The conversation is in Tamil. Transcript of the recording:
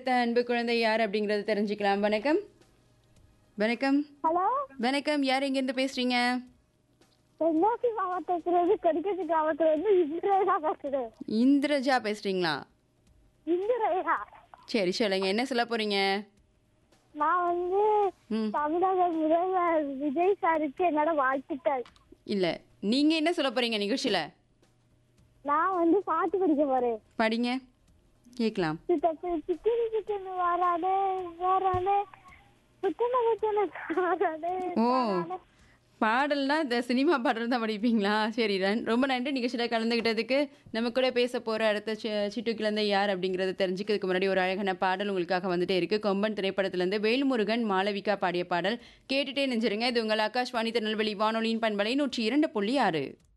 அடுத்த அன்பு குழந்தை யார் அப்படிங்கறத தெரிஞ்சுக்கலாம் வணக்கம் வணக்கம் ஹலோ வணக்கம் யார் எங்கேருந்து பேசுறீங்க தென்காசி மாவட்டத்திலிருந்து கடிக்கச்சி கிராமத்திலிருந்து இந்திரேகா பேசுறேன் இந்திரஜா பேசுறீங்களா இந்திரேகா சரி சொல்லுங்க என்ன சொல்ல போறீங்க நான் வந்து ம் தமிழக முதல்வர் விஜய் சாருக்கு என்னோட வாழ்த்துக்கள் இல்ல நீங்க என்ன சொல்ல போறீங்க நிகழ்ச்சியில நான் வந்து பாட்டு படிக்க போறேன் படிங்க கேட்கலாம் சித்தப்பு சிக்கனி சிக்கன் வரானே வரானே புத்தன புத்தன வரானே ஓ பாடல்னா இந்த சினிமா பாடல் தான் படிப்பீங்களா சரி ரன் ரொம்ப நன்றி நிகழ்ச்சியில் கலந்துக்கிட்டதுக்கு நம்ம கூட பேச போகிற அடுத்த சி சிட்டு கிழந்தை யார் அப்படிங்கிறத தெரிஞ்சுக்கிறதுக்கு முன்னாடி ஒரு அழகான பாடல் உங்களுக்காக வந்துட்டே இருக்கு கொம்பன் திரைப்படத்திலேருந்து வேல்முருகன் மாளவிகா பாடிய பாடல் கேட்டுட்டே நெஞ்சிருங்க இது உங்கள் ஆகாஷ்வாணி திருநெல்வேலி வானொலியின் பண்பலை நூற்றி இரண்டு புள்ளி ஆறு